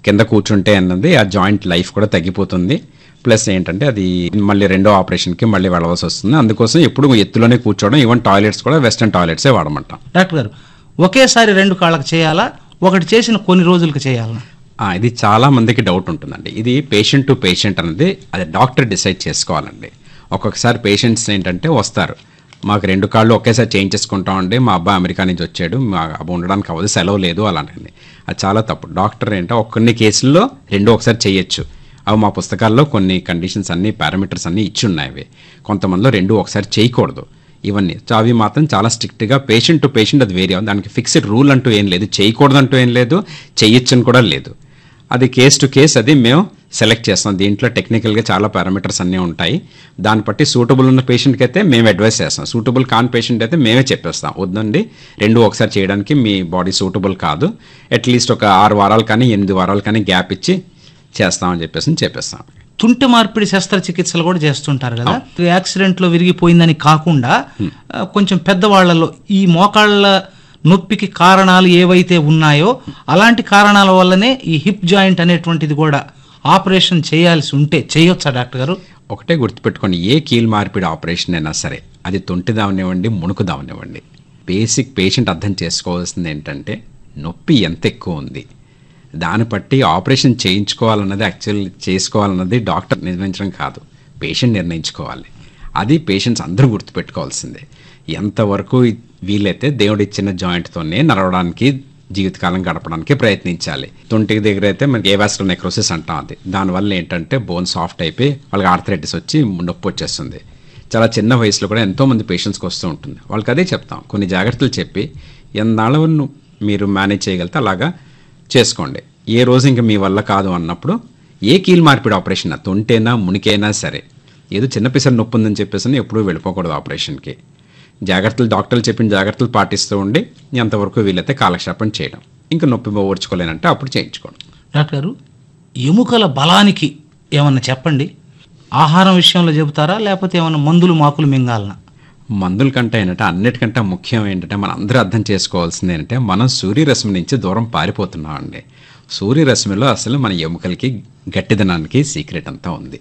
కింద కూర్చుంటే అన్నది ఆ జాయింట్ లైఫ్ కూడా తగ్గిపోతుంది ప్లస్ ఏంటంటే అది మళ్ళీ రెండో ఆపరేషన్కి మళ్ళీ వెళ్ళవలసి వస్తుంది అందుకోసం ఎప్పుడు ఎత్తులోనే కూర్చోవడం ఈవెన్ టాయిలెట్స్ కూడా వెస్టర్న్ టాయిలెట్సే వాడమంటాం డాక్టర్ గారు ఒకేసారి రెండు కాళ్ళకి చేయాలా ఒకటి చేసిన కొన్ని రోజులకు చేయాలా ఆ, ఇది చాలా మందికి డౌట్ ఉంటుందండి ఇది పేషెంట్ టు పేషెంట్ అనేది అది డాక్టర్ డిసైడ్ చేసుకోవాలండి ఒక్కొక్కసారి పేషెంట్స్ ఏంటంటే వస్తారు మాకు రెండు కాళ్ళు ఒకేసారి చేయించేసుకుంటామండి మా అబ్బాయి అమెరికా నుంచి వచ్చాడు మా అబ్బాయి ఉండడానికి అవ్వదు సెలవు లేదు అలాంటిది అది చాలా తప్పు డాక్టర్ ఏంటో కొన్ని కేసుల్లో రెండు ఒకసారి చేయొచ్చు అవి మా పుస్తకాల్లో కొన్ని కండిషన్స్ అన్ని పారామీటర్స్ అన్ని ఇచ్చి ఉన్నాయి అవి కొంతమందిలో రెండు ఒకసారి చేయకూడదు ఇవన్నీ సో అవి మాత్రం చాలా స్ట్రిక్ట్గా పేషెంట్ టు పేషెంట్ అది వేరే దానికి ఫిక్స్డ్ రూల్ అంటూ ఏం లేదు చేయకూడదు అంటూ ఏం లేదు చేయొచ్చని కూడా లేదు అది కేస్ టు కేస్ అది మేము సెలెక్ట్ చేస్తాం దీంట్లో టెక్నికల్గా చాలా పారామీటర్స్ అన్నీ ఉంటాయి దాన్ని బట్టి సూటబుల్ ఉన్న పేషెంట్కి అయితే మేము అడ్వైస్ చేస్తాం సూటబుల్ కాని పేషెంట్ అయితే మేమే చెప్పేస్తాం వద్దండి రెండు ఒకసారి చేయడానికి మీ బాడీ సూటబుల్ కాదు అట్లీస్ట్ ఒక ఆరు వారాలు కానీ ఎనిమిది వారాలు కానీ గ్యాప్ ఇచ్చి చేస్తామని చెప్పేసి చెప్పేస్తాం తుంటి మార్పిడి శస్త్రచికిత్సలు కూడా చేస్తుంటారు కదా యాక్సిడెంట్ లో విరిగిపోయిందని కాకుండా ఆ, కొంచెం పెద్దవాళ్లలో ఈ మోకాళ్ళ నొప్పికి కారణాలు ఏవైతే ఉన్నాయో అలాంటి కారణాల వల్లనే ఈ హిప్ జాయింట్ అనేటువంటిది కూడా ఆపరేషన్ చేయాల్సి ఉంటే చేయొచ్చా డాక్టర్ గారు ఒకటే గుర్తుపెట్టుకోండి ఏ కీల్ మార్పిడి ఆపరేషన్ అయినా సరే అది తొంటిదావనివ్వండి ముణుకుదావనివ్వండి బేసిక్ పేషెంట్ అర్థం చేసుకోవాల్సింది ఏంటంటే నొప్పి ఎంత ఎక్కువ ఉంది దాన్ని బట్టి ఆపరేషన్ చేయించుకోవాలన్నది యాక్చువల్ చేసుకోవాలన్నది డాక్టర్ నిర్ణయించడం కాదు పేషెంట్ నిర్ణయించుకోవాలి అది పేషెంట్స్ అందరూ గుర్తుపెట్టుకోవాల్సిందే ఎంతవరకు వీలైతే దేవుడు ఇచ్చిన జాయింట్తోనే నడవడానికి జీవితకాలం గడపడానికి ప్రయత్నించాలి తొంటికి దగ్గర అయితే మనకి ఏవాస్కల్ నెక్రోసిస్ అంటాం అది దానివల్ల ఏంటంటే బోన్ సాఫ్ట్ అయిపోయి వాళ్ళకి ఆర్థరైటిస్ వచ్చి నొప్పి వచ్చేస్తుంది చాలా చిన్న వయసులో కూడా ఎంతోమంది పేషెంట్స్కి వస్తూ ఉంటుంది వాళ్ళకి అదే చెప్తాం కొన్ని జాగ్రత్తలు చెప్పి ఎన్నాళ్ళు మీరు మేనేజ్ చేయగలిగితే అలాగా చేసుకోండి ఏ రోజు ఇంకా మీ వల్ల కాదు అన్నప్పుడు ఏ కీల్ మార్పిడి ఆపరేషన్ తొంటేనా మునికైనా సరే ఏదో చిన్న పిసర్ నొప్పి ఉందని చెప్పేసి ఎప్పుడూ వెళ్ళిపోకూడదు ఆపరేషన్కి జాగ్రత్తలు డాక్టర్లు చెప్పిన జాగ్రత్తలు పాటిస్తూ ఉండి ఎంతవరకు వీలైతే కాలక్షేపం చేయడం ఇంకా నొప్పి ఓర్చుకోలేనంటే అప్పుడు చేయించుకోవడం డాక్టర్ గారు ఎముకల బలానికి ఏమన్నా చెప్పండి ఆహారం విషయంలో చెబుతారా లేకపోతే ఏమన్నా మందులు మాకులు మింగాలనా మందుల కంటే ఏంటంటే అన్నిటికంటే ముఖ్యం ఏంటంటే మనం అందరూ అర్థం చేసుకోవాల్సింది ఏంటంటే మనం సూర్యరశ్మి నుంచి దూరం పారిపోతున్నామండి సూర్యరశ్మిలో అసలు మన ఎముకలకి గట్టిదనానికి సీక్రెట్ అంతా ఉంది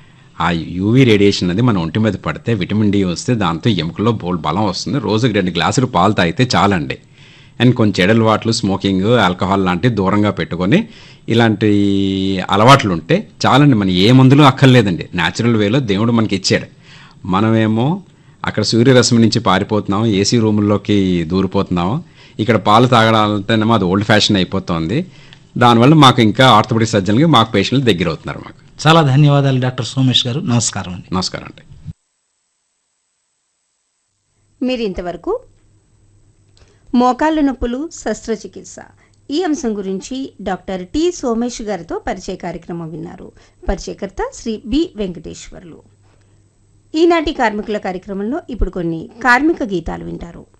ఆ యూవీ రేడియేషన్ అనేది మన ఒంటి మీద పడితే విటమిన్ డి వస్తే దాంతో ఎముకల్లో బోల్ బలం వస్తుంది రోజుకి రెండు గ్లాసులు పాలు తాగితే చాలండి అండ్ కొంచెం చెడలు వాట్లు స్మోకింగ్ ఆల్కహాల్ లాంటివి దూరంగా పెట్టుకొని ఇలాంటి అలవాట్లు ఉంటే చాలండి మన ఏ మందులు అక్కర్లేదండి న్యాచురల్ వేలో దేవుడు మనకి ఇచ్చాడు మనమేమో అక్కడ సూర్యరశ్మి నుంచి పారిపోతున్నాం ఏసీ రూముల్లోకి దూరిపోతున్నాం ఇక్కడ పాలు తాగడాలంటేనేమో అది ఓల్డ్ ఫ్యాషన్ అయిపోతుంది దానివల్ల మాకు ఇంకా ఆర్థోపెడిక్ సర్జన్కి మాకు పేషెంట్లు దగ్గర అవుతున్నారు మాకు చాలా ధన్యవాదాలు డాక్టర్ సోమేష్ గారు నమస్కారం అండి నమస్కారం అండి మీరు ఇంతవరకు మోకాళ్ళ నొప్పులు శస్త్రచికిత్స ఈ అంశం గురించి డాక్టర్ టి సోమేష్ గారితో పరిచయ కార్యక్రమం విన్నారు పరిచయకర్త శ్రీ బి వెంకటేశ్వర్లు ఈనాటి కార్మికుల కార్యక్రమంలో ఇప్పుడు కొన్ని కార్మిక గీతాలు వింటారు